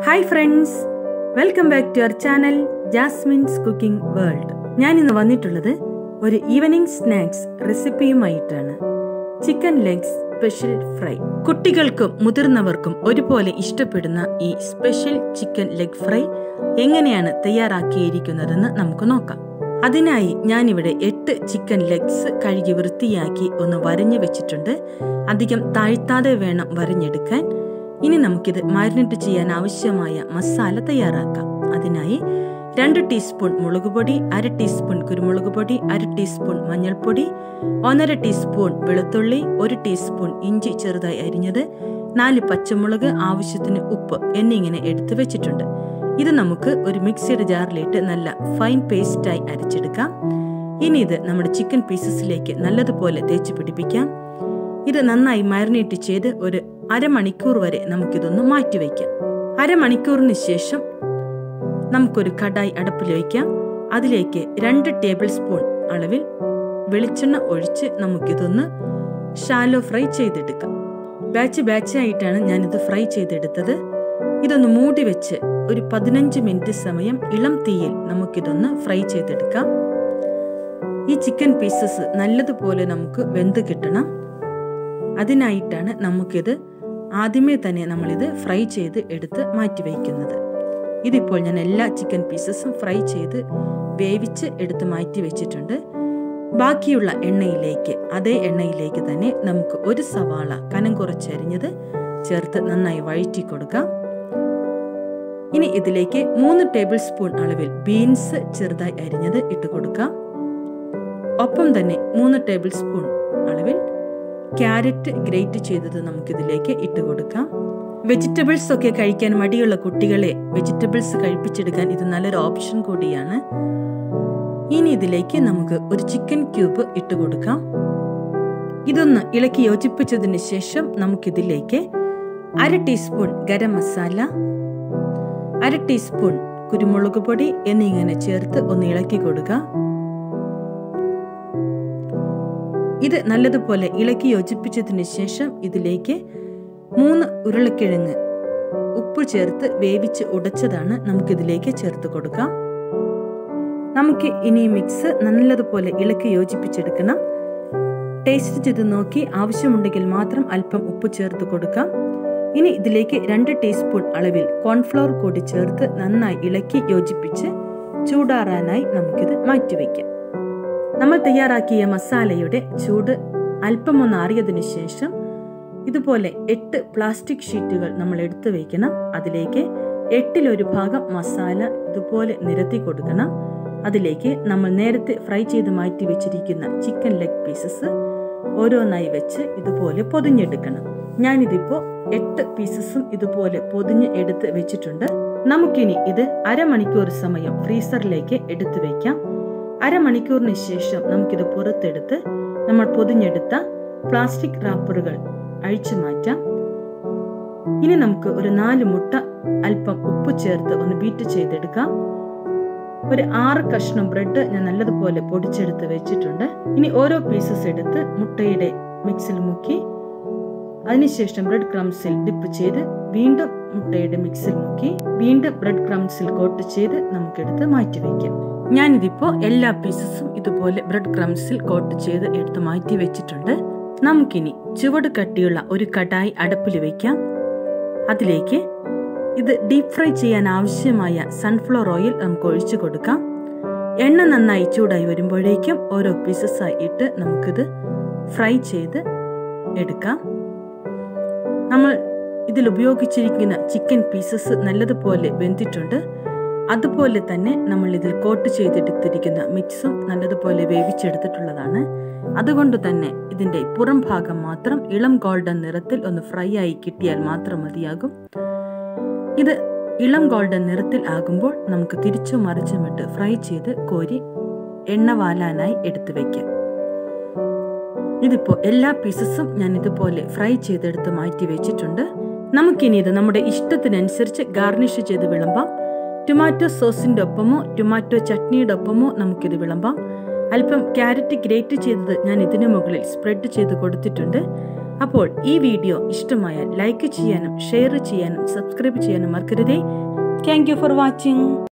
hi friends welcome back to our channel Jasmine's cooking world ഞാൻ ഇന്ന് വന്നിട്ടുള്ളത് ഒരു ഈവനിങ് സ്നാക്സ് റെസിപ്പിയുമായിട്ടാണ് ചിക്കൻ ലെഗ്സ് സ്പെഷ്യൽ ഫ്രൈ കുട്ടികൾക്കും മുതിർന്നവർക്കും ഒരുപോലെ ഇഷ്ടപ്പെടുന്ന ഈ സ്പെഷ്യൽ ചിക്കൻ ലെഗ് ഫ്രൈ എങ്ങനെയാണ് തയ്യാറാക്കിയിരിക്കുന്നതെന്ന് നമുക്ക് നോക്കാം അതിനായി ഞാനിവിടെ എട്ട് ചിക്കൻ ലെഗ്സ് കഴുകി വൃത്തിയാക്കി ഒന്ന് വരഞ്ഞു വെച്ചിട്ടുണ്ട് അധികം താഴ്ത്താതെ വേണം വരഞ്ഞെടുക്കാൻ ഇനി നമുക്കിത് മാരിനേറ്റ് ചെയ്യാൻ ആവശ്യമായ മസാല തയ്യാറാക്കാം അതിനായി രണ്ട് ടീസ്പൂൺ മുളക് പൊടി അര ടീസ്പൂൺ കുരുമുളക് പൊടി അര ടീസ്പൂൺ മഞ്ഞൾപ്പൊടി ഒന്നര ടീസ്പൂൺ വെളുത്തുള്ളി ഒരു ടീസ്പൂൺ ഇഞ്ചി ചെറുതായി അരിഞ്ഞത് നാല് പച്ചമുളക് ആവശ്യത്തിന് ഉപ്പ് എന്നിങ്ങനെ എടുത്തു വെച്ചിട്ടുണ്ട് ഇത് നമുക്ക് ഒരു മിക്സിയുടെ ജാറിലിട്ട് നല്ല ഫൈൻ പേസ്റ്റായി അരച്ചെടുക്കാം ഇനി ഇത് നമ്മുടെ ചിക്കൻ പീസസിലേക്ക് നല്ലതുപോലെ തേച്ച് പിടിപ്പിക്കാം ഇത് നന്നായി മാരിനേറ്റ് ചെയ്ത് ഒരു അരമണിക്കൂർ വരെ നമുക്കിതൊന്ന് മാറ്റിവെക്കാം അരമണിക്കൂറിന് ശേഷം നമുക്കൊരു കടായി അടുപ്പിൽ വയ്ക്കാം അതിലേക്ക് രണ്ട് ടേബിൾ സ്പൂൺ അളവിൽ വെളിച്ചെണ്ണ ഒഴിച്ച് നമുക്കിതൊന്ന് ഷാലോ ഫ്രൈ ചെയ്തെടുക്കാം ബാച്ച് ബാച്ചായിട്ടാണ് ഞാനിത് ഫ്രൈ ചെയ്തെടുത്തത് ഇതൊന്ന് മൂടി വെച്ച് ഒരു പതിനഞ്ച് മിനിറ്റ് സമയം ഇളം തീയിൽ നമുക്കിതൊന്ന് ഫ്രൈ ചെയ്തെടുക്കാം ഈ ചിക്കൻ പീസസ് നല്ലതുപോലെ നമുക്ക് വെന്ത് കിട്ടണം അതിനായിട്ടാണ് നമുക്കിത് ആദ്യമേ തന്നെ നമ്മളിത് ഫ്രൈ ചെയ്ത് എടുത്ത് മാറ്റി വയ്ക്കുന്നത് ഇതിപ്പോൾ ഞാൻ എല്ലാ ചിക്കൻ പീസസും ഫ്രൈ ചെയ്ത് വേവിച്ച് എടുത്ത് മാറ്റി വെച്ചിട്ടുണ്ട് ബാക്കിയുള്ള എണ്ണയിലേക്ക് അതേ എണ്ണയിലേക്ക് തന്നെ നമുക്ക് ഒരു സവാള കനം കുറച്ചരിഞ്ഞത് ചേർത്ത് നന്നായി വഴറ്റി കൊടുക്കാം ഇനി ഇതിലേക്ക് മൂന്ന് ടേബിൾ സ്പൂൺ അളവിൽ ബീൻസ് ചെറുതായി അരിഞ്ഞത് ഇട്ട് കൊടുക്കാം ഒപ്പം തന്നെ മൂന്ന് ടേബിൾ സ്പൂൺ അളവിൽ ക്യാരറ്റ് ഗ്രേറ്റ് ചെയ്തത് നമുക്കിതിലേക്ക് ഇട്ട് കൊടുക്കാം വെജിറ്റബിൾസ് ഒക്കെ കഴിക്കാൻ മടിയുള്ള കുട്ടികളെ വെജിറ്റബിൾസ് കഴിപ്പിച്ചെടുക്കാൻ ഇത് നല്ലൊരു ഓപ്ഷൻ കൂടിയാണ് ഇനി ഇതിലേക്ക് നമുക്ക് ഒരു ചിക്കൻ ക്യൂബ് ഇട്ട് കൊടുക്കാം ഇതൊന്ന് ഇളക്കി യോജിപ്പിച്ചതിന് ശേഷം നമുക്കിതിലേക്ക് അര ടീസ്പൂൺ ഗരം മസാല അര ടീസ്പൂൺ കുരുമുളക് പൊടി എന്നിങ്ങനെ ചേർത്ത് ഒന്ന് ഇളക്കി കൊടുക്കുക ഇത് നല്ലതുപോലെ ഇളക്കി യോജിപ്പിച്ചതിന് ശേഷം ഇതിലേക്ക് മൂന്ന് ഉരുളക്കിഴങ്ങ് ഉപ്പ് ചേർത്ത് വേവിച്ച് ഉടച്ചതാണ് നമുക്കിതിലേക്ക് ചേർത്ത് കൊടുക്കാം നമുക്ക് ഇനി മിക്സ് നല്ലതുപോലെ ഇളക്കി യോജിപ്പിച്ചെടുക്കണം ടേസ്റ്റ് ചെയ്ത് നോക്കി ആവശ്യമുണ്ടെങ്കിൽ മാത്രം അല്പം ഉപ്പ് ചേർത്ത് കൊടുക്കാം ഇനി ഇതിലേക്ക് രണ്ട് ടീസ്പൂൺ അളവിൽ കോൺഫ്ലവർ കൂടി ചേർത്ത് നന്നായി ഇളക്കി യോജിപ്പിച്ച് ചൂടാറാനായി നമുക്കിത് മാറ്റിവെക്കാം നമ്മൾ തയ്യാറാക്കിയ മസാലയുടെ ചൂട് അല്പമൊന്ന് ആറിയതിനു ശേഷം ഇതുപോലെ എട്ട് പ്ലാസ്റ്റിക് ഷീറ്റുകൾ നമ്മൾ എടുത്തു വയ്ക്കണം അതിലേക്ക് എട്ടിലൊരു ഭാഗം മസാല ഇതുപോലെ നിരത്തി കൊടുക്കണം അതിലേക്ക് നമ്മൾ നേരത്തെ ഫ്രൈ ചെയ്ത് മാറ്റി വെച്ചിരിക്കുന്ന ചിക്കൻ ലെഗ് പീസസ് ഓരോന്നായി വെച്ച് ഇതുപോലെ പൊതിഞ്ഞെടുക്കണം ഞാനിതിപ്പോൾ എട്ട് പീസസും ഇതുപോലെ പൊതിഞ്ഞ് എടുത്ത് വെച്ചിട്ടുണ്ട് നമുക്കിനി ഇത് അരമണിക്കൂർ സമയം ഫ്രീസറിലേക്ക് എടുത്തു വയ്ക്കാം അരമണിക്കൂറിന് ശേഷം നമുക്കിത് പുറത്തെടുത്ത് നമ്മൾ പൊതിഞ്ഞെടുത്ത പ്ലാസ്റ്റിക് റാപ്പറുകൾ അഴിച്ചു മാറ്റാം ഇനി നമുക്ക് ഒരു നാല് മുട്ട അല്പം ഉപ്പ് ചേർത്ത് ഒന്ന് ബീറ്റ് ചെയ്തെടുക്കാം ഒരു ആറ് കഷ്ണം ബ്രെഡ് ഞാൻ നല്ലതുപോലെ പൊടിച്ചെടുത്ത് വെച്ചിട്ടുണ്ട് ഇനി ഓരോ പീസസ് എടുത്ത് മുട്ടയുടെ മിക്സിൽ മുക്കി അതിനുശേഷം ബ്രെഡ് ക്രംസിൽ ഡിപ്പ് ചെയ്ത് വീണ്ടും മുട്ടയുടെ മിക്സിൽ മുക്കി വീണ്ടും ബ്രെഡ് ക്രംസിൽ കോട്ട് ചെയ്ത് നമുക്കെടുത്ത് മാറ്റി വയ്ക്കാം ഞാനിതിപ്പോൾ എല്ലാ പീസസും ഇതുപോലെ ബ്രെഡ് ക്രംസിൽ കോട്ട് ചെയ്ത് എടുത്ത് മാറ്റി വെച്ചിട്ടുണ്ട് നമുക്കിനി ചുവട് കട്ടിയുള്ള ഒരു കടായി അടുപ്പിൽ വയ്ക്കാം അതിലേക്ക് ഇത് ഡീപ് ഫ്രൈ ചെയ്യാൻ ആവശ്യമായ സൺഫ്ലവർ ഓയിൽ നമുക്ക് ഒഴിച്ചു കൊടുക്കാം എണ്ണ നന്നായി ചൂടായി വരുമ്പോഴേക്കും ഓരോ പീസസായി ഇട്ട് നമുക്കിത് ഫ്രൈ ചെയ്ത് എടുക്കാം നമ്മൾ ഇതിൽ ഉപയോഗിച്ചിരിക്കുന്ന ചിക്കൻ പീസസ് നല്ലതുപോലെ വെന്തിട്ടുണ്ട് അതുപോലെ തന്നെ നമ്മൾ ഇതിൽ കോട്ട് ചെയ്തെടുത്തിരിക്കുന്ന മിക്സും നല്ലതുപോലെ വേവിച്ചെടുത്തിട്ടുള്ളതാണ് അതുകൊണ്ട് തന്നെ ഇതിൻ്റെ പുറം ഭാഗം മാത്രം ഇളം ഗോൾഡൻ നിറത്തിൽ ഒന്ന് ഫ്രൈ ആയി കിട്ടിയാൽ മാത്രം മതിയാകും ഇത് ഇളം ഗോൾഡൻ നിറത്തിൽ ആകുമ്പോൾ നമുക്ക് തിരിച്ചു മറിച്ചുമിട്ട് ഫ്രൈ ചെയ്ത് കോരി എണ്ണ വാലാനായി എടുത്തു വയ്ക്കാം ഇതിപ്പോൾ എല്ലാ പീസസും ഞാൻ ഇതുപോലെ ഫ്രൈ ചെയ്തെടുത്ത് മാറ്റി വെച്ചിട്ടുണ്ട് നമുക്കിനി ഇത് നമ്മുടെ ഇഷ്ടത്തിനനുസരിച്ച് ഗാർണിഷ് ചെയ്ത് വിളമ്പാം ടൊമാറ്റോ സോസിൻ്റെ ഒപ്പമോ ടൊമാറ്റോ ചട്നിയുടെ ഒപ്പമോ നമുക്കിത് വിളമ്പാം അല്പം ക്യാരറ്റ് ഗ്രേറ്റ് ചെയ്തത് ഞാൻ ഇതിനു മുകളിൽ സ്പ്രെഡ് ചെയ്ത് കൊടുത്തിട്ടുണ്ട് അപ്പോൾ ഈ വീഡിയോ ഇഷ്ടമായാൽ ലൈക്ക് ചെയ്യാനും ഷെയർ ചെയ്യാനും സബ്സ്ക്രൈബ് ചെയ്യാനും മറക്കരുതേ താങ്ക് യു ഫോർ വാച്ചിങ്